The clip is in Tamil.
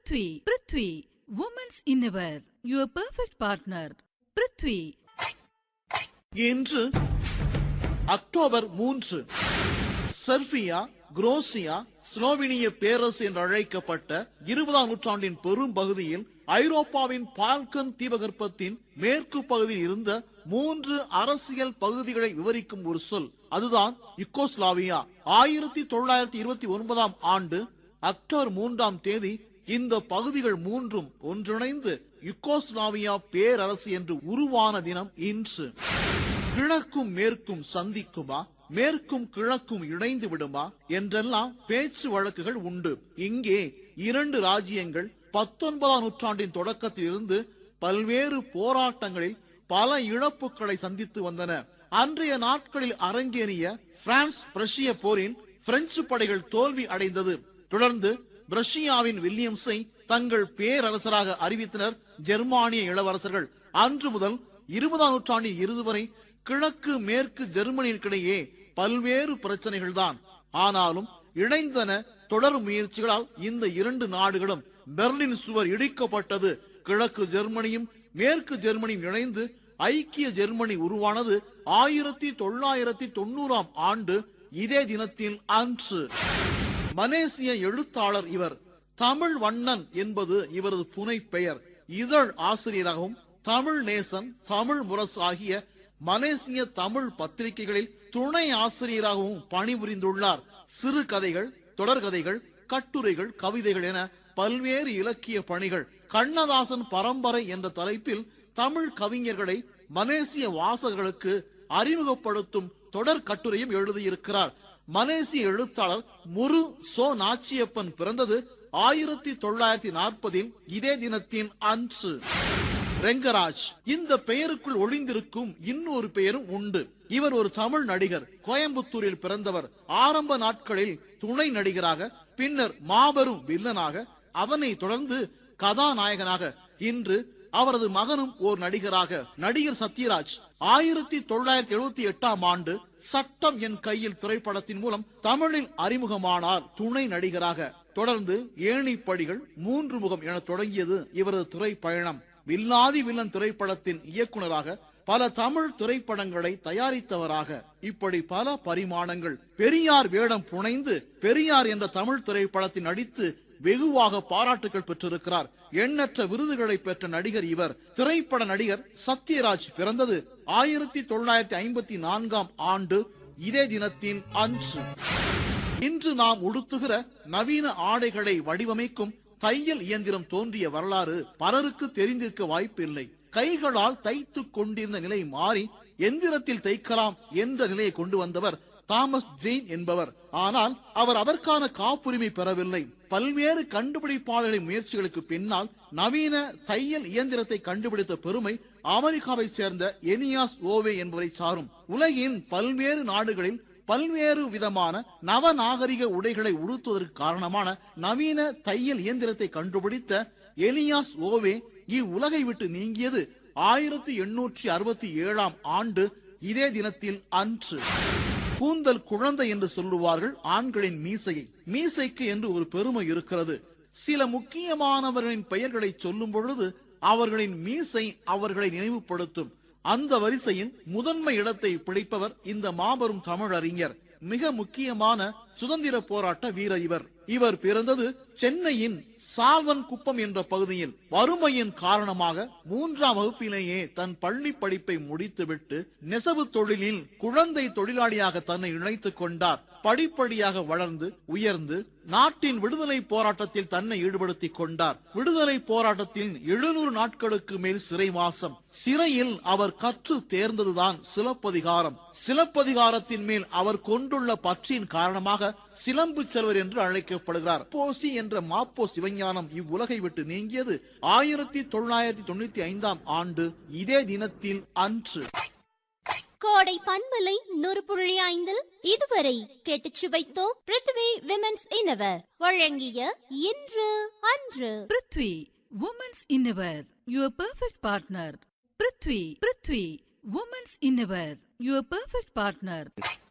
prithvi prithvi women's innerwear your perfect partner prithvi இன்று அக்டோபர் மூன்று செர்பியா குரோசியா ஸ்லோவினிய பேரரசு என்று அழைக்கப்பட்ட இருபதாம் நூற்றாண்டின் பெரும் பகுதியில் ஐரோப்பாவின் பால்கன் தீபகற்பத்தின் மேற்கு பகுதியில் இருந்த மூன்று அரசியல் பகுதிகளை விவரிக்கும் ஒரு சொல் அதுதான் யுகோஸ்லாவியா ஆயிரத்தி தொள்ளாயிரத்தி இருபத்தி ஒன்பதாம் ஆண்டு அக்டோபர் மூன்றாம் தேதி இந்த பகுதிகள் மூன்றும் ஒன்றிணைந்து யுகோஸ்லாவியா பேரரசு என்று உருவான தினம் இன்று கிழக்கும் மேற்கும் சந்திக்குமா மேற்கும் கிழக்கும் இணைந்து விடுமா என்றெல்லாம் பேச்சு வழக்குகள் உண்டு இங்கே இரண்டு ராஜ்யங்கள் பத்தொன்பதாம் நூற்றாண்டின் தொடக்கத்தில் இருந்து பல்வேறு போராட்டங்களில் பல இழப்புகளை சந்தித்து வந்தன அன்றைய நாட்களில் அரங்கேறிய பிரான்ஸ் பிரஷிய போரின் பிரெஞ்சு படைகள் தோல்வி அடைந்தது தொடர்ந்து பிரஷியாவின் வில்லியம்ஸை தங்கள் பேரரசராக அறிவித்தனர் ஜெர்மானிய இளவரசர்கள் அன்று முதல் இருபதாம் நூற்றாண்டின் இறுதி வரை கிழக்கு மேற்கு ஜெர்மனியிற்கிடையே பல்வேறு பிரச்சனைகள் தான் ஆனாலும் இணைந்தன தொடர் முயற்சிகளால் இந்த இரண்டு நாடுகளும் பெர்லின் சுவர் இடிக்கப்பட்டது கிழக்கு ஜெர்மனியும் மேற்கு ஜெர்மனியும் இணைந்து ஐக்கிய ஜெர்மனி உருவானது ஆயிரத்தி தொள்ளாயிரத்தி தொண்ணூறாம் ஆண்டு இதே தினத்தில் அன்று மலேசிய எழுத்தாளர் இவர் தமிழ் வண்ணன் என்பது இவரது புனை பெயர் இதழ் ஆசிரியராகவும் தமிழ் நேசன் தமிழ் முரசு ஆகிய மலேசிய தமிழ் பத்திரிகைகளில் துணை ஆசிரியராகவும் பணிபுரிந்துள்ளார் சிறு கதைகள் தொடர்கதைகள் கட்டுரைகள் கவிதைகள் என பல்வேறு இலக்கிய பணிகள் கண்ணதாசன் பரம்பரை என்ற தலைப்பில் தமிழ் கவிஞர்களை மலேசிய வாசகர்களுக்கு அறிமுகப்படுத்தும் தொடர் கட்டுரையும் எழுதியிருக்கிறார் மலேசிய எழுத்தாளர் முரு சோ நாச்சியப்பன் பிறந்தது ஆயிரத்தி தொள்ளாயிரத்தி நாற்பதில் இதே தினத்தின் அன்று ரெங்கராஜ் இந்த பெயருக்குள் ஒளிந்திருக்கும் இன்னொரு பெயரும் உண்டு இவர் ஒரு தமிழ் நடிகர் கோயம்புத்தூரில் பிறந்தவர் ஆரம்ப நாட்களில் துணை நடிகராக பின்னர் மாபெரும் வில்லனாக அவனை தொடர்ந்து கதாநாயகனாக இன்று அவரது மகனும் ஓர் நடிகராக நடிகர் சத்யராஜ் ஆயிரத்தி தொள்ளாயிரத்தி எழுபத்தி எட்டாம் ஆண்டு சட்டம் என் கையில் திரைப்படத்தின் மூலம் தமிழில் அறிமுகமானார் துணை நடிகராக தொடர்ந்து ஏணிப்படிகள் மூன்று முகம் என தொடங்கியது இவரது திரைப்பயணம் வில்லாதி வில்லன் திரைப்படத்தின் இயக்குனராக பல தமிழ் திரைப்படங்களை தயாரித்தவராக இப்படி பல பரிமாணங்கள் பெரியார் வேடம் புனைந்து பெரியார் என்ற தமிழ் திரைப்படத்தில் நடித்து வெகுவாக பாராட்டுகள் பெற்றிருக்கிறார் எண்ணற்ற விருதுகளை பெற்ற நடிகர் இவர் திரைப்பட நடிகர் சத்யராஜ் பிறந்தது ஆயிரத்தி தொள்ளாயிரத்தி ஐம்பத்தி நான்காம் ஆண்டு இதே தினத்தின் அன்று இன்று நாம் உடுத்துகிற நவீன ஆடைகளை வடிவமைக்கும் தையல் இயந்திரம் தோன்றிய வரலாறு பலருக்கு தெரிந்திருக்க வாய்ப்பில்லை கைகளால் தைத்துக் கொண்டிருந்த நிலை மாறி எந்திரத்தில் தைக்கலாம் என்ற நிலையை கொண்டு வந்தவர் தாமஸ் ஜெயின் என்பவர் ஆனால் அவர் அதற்கான காப்புரிமை பெறவில்லை பல்வேறு கண்டுபிடிப்பாளர்களின் முயற்சிகளுக்கு பின்னால் நவீன தையல் இயந்திரத்தை கண்டுபிடித்த பெருமை அமெரிக்காவை சேர்ந்த எனியாஸ் ஓவே என்பவரை சாரும் உலகின் பல்வேறு நாடுகளில் பல்வேறு விதமான நவநாகரிக உடைகளை உடுத்துவதற்கு காரணமான நவீன தையல் இயந்திரத்தை கண்டுபிடித்த எலியாஸ் ஓவே இவ்வுலகை விட்டு நீங்கியது ஆயிரத்தி எண்ணூற்றி அறுபத்தி ஏழாம் ஆண்டு இதே தினத்தில் அன்று கூந்தல் குழந்தை என்று சொல்லுவார்கள் ஆண்களின் மீசையை மீசைக்கு என்று ஒரு பெருமை இருக்கிறது சில முக்கியமானவர்களின் பெயர்களை சொல்லும் பொழுது அவர்களின் மீசை அவர்களை நினைவுபடுத்தும் அந்த வரிசையின் முதன்மை இடத்தை பிடிப்பவர் இந்த மாபெரும் தமிழறிஞர் மிக முக்கியமான சுதந்திர போராட்ட வீரர் இவர் இவர் பிறந்தது சென்னையின் சாவன் குப்பம் என்ற பகுதியில் வறுமையின் காரணமாக மூன்றாம் வகுப்பிலேயே தன் பள்ளி படிப்பை முடித்துவிட்டு நெசவு தொழிலில் குழந்தை தொழிலாளியாக தன்னை இணைத்துக் கொண்டார் படிப்படியாக வளர்ந்து உயர்ந்து நாட்டின் விடுதலை போராட்டத்தில் தன்னை ஈடுபடுத்திக் கொண்டார் விடுதலை போராட்டத்தில் எழுநூறு நாட்களுக்கு மேல் சிறைவாசம் சிறையில் அவர் கற்று தேர்ந்ததுதான் சிலப்பதிகாரம் சிலப்பதிகாரத்தின் மேல் அவர் கொண்டுள்ள பற்றின் காரணமாக சிலம்பு செல்வர் என்று அழைக்கப்படுகிறார் போசி என்ற மாப்போ சிவஞானம் இவ்வுலகை விட்டு நீங்கியது ஆயிரத்தி தொள்ளாயிரத்தி தொண்ணூத்தி ஐந்தாம் ஆண்டு இதே தினத்தில் அன்று கோடை பண்பலை நூறு புள்ளி ஐந்தில் இதுவரை கேட்டுச் சுவைத்தோம் பிருத்வி விமென்ஸ் இன்னவர் வழங்கிய இன்று அன்று prithvi women's innerwear your perfect partner prithvi prithvi women's innerwear your perfect partner